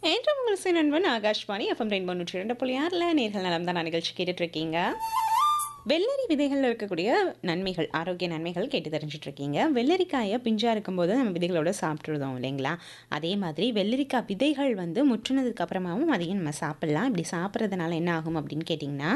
என்று உங்கள் சிறன்பன் Akashvani FM rainbow நூற்றி இரண்டு புள்ளி ஆறில் நேர்கள் நலம் தான் நிகழ்ச்சி கேட்டுட்டு இருக்கீங்க வெள்ளரி விதைகளில் இருக்கக்கூடிய நன்மைகள் ஆரோக்கிய நன்மைகள் கேட்டு தெரிஞ்சுட்டு இருக்கீங்க வெள்ளரிக்காயை பிஞ்சா இருக்கும்போது நம்ம விதைகளோட சாப்பிட்ருதோம் இல்லைங்களா அதே மாதிரி வெள்ளரிக்காய் விதைகள் வந்து முற்றினதுக்கு அப்புறமாவும் அதையும் நம்ம சாப்பிட்லாம் இப்படி சாப்பிட்றதுனால என்ன ஆகும் அப்படின்னு கேட்டிங்கன்னா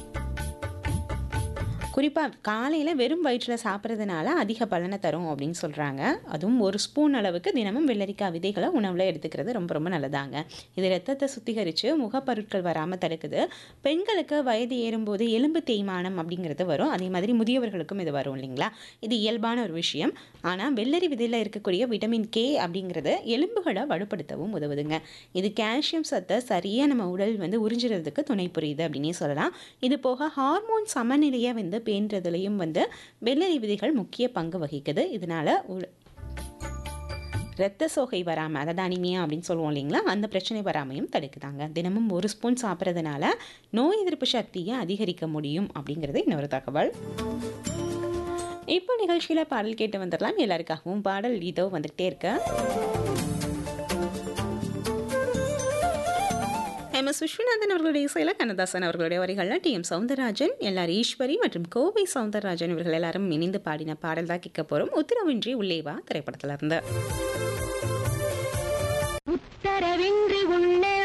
குறிப்பாக காலையில் வெறும் வயிற்றில் சாப்பிட்றதுனால அதிக பலனை தரும் அப்படின்னு சொல்கிறாங்க அதுவும் ஒரு ஸ்பூன் அளவுக்கு தினமும் வெள்ளரிக்காய் விதைகளை உணவில் எடுத்துக்கிறது ரொம்ப ரொம்ப நல்லதாங்க இது ரத்தத்தை சுத்திகரித்து முகப்பொருட்கள் வராமல் தடுக்குது பெண்களுக்கு வயது ஏறும்போது எலும்பு தேய்மானம் அப்படிங்கிறது வரும் அதே மாதிரி முதியவர்களுக்கும் இது வரும் இல்லைங்களா இது இயல்பான ஒரு விஷயம் ஆனால் வெள்ளரி விதையில் இருக்கக்கூடிய விட்டமின் கே அப்படிங்கிறது எலும்புகளை வலுப்படுத்தவும் உதவுதுங்க இது கால்சியம் சத்தை சரியாக நம்ம உடல் வந்து உறிஞ்சுறதுக்கு துணை புரியுது அப்படின்னே சொல்லலாம் இது போக ஹார்மோன் சமநிலையை வந்து பேணுறதுலையும் வந்து வெள்ளரி விதைகள் முக்கிய பங்கு வகிக்குது இதனால உ- இரத்த சோகை வராமல் அதாவது அனிமியா அப்படின்னு சொல்லுவோம் இல்லைங்களா அந்த பிரச்சனை வராமையும் தடுக்குதாங்க தினமும் ஒரு ஸ்பூன் சாப்பிட்றதுனால நோய் எதிர்ப்பு சக்தியை அதிகரிக்க முடியும் அப்படிங்கிறது இன்னொரு தகவல் இப்போ நிகழ்ச்சியில் பாடல் கேட்டு வந்துடலாம் எல்லாருக்காகவும் பாடல் இதோ வந்துகிட்டே இருக்க எம் எஸ் விஸ்வநாதன் அவர்களுடைய இசையில் கண்ணதாசன் அவர்களுடைய வரிகளில் டி எம் சவுந்தரராஜன் எல்லார் ஈஸ்வரி மற்றும் கோவை சவுந்தரராஜன் இவர்கள் எல்லாரும் இணைந்து பாடின பாடல் தான் கேட்க போகிறோம் உத்தரவின்றி உள்ளேவா திரைப்படத்துல இருந்து உத்தரவின்றி உள்ளே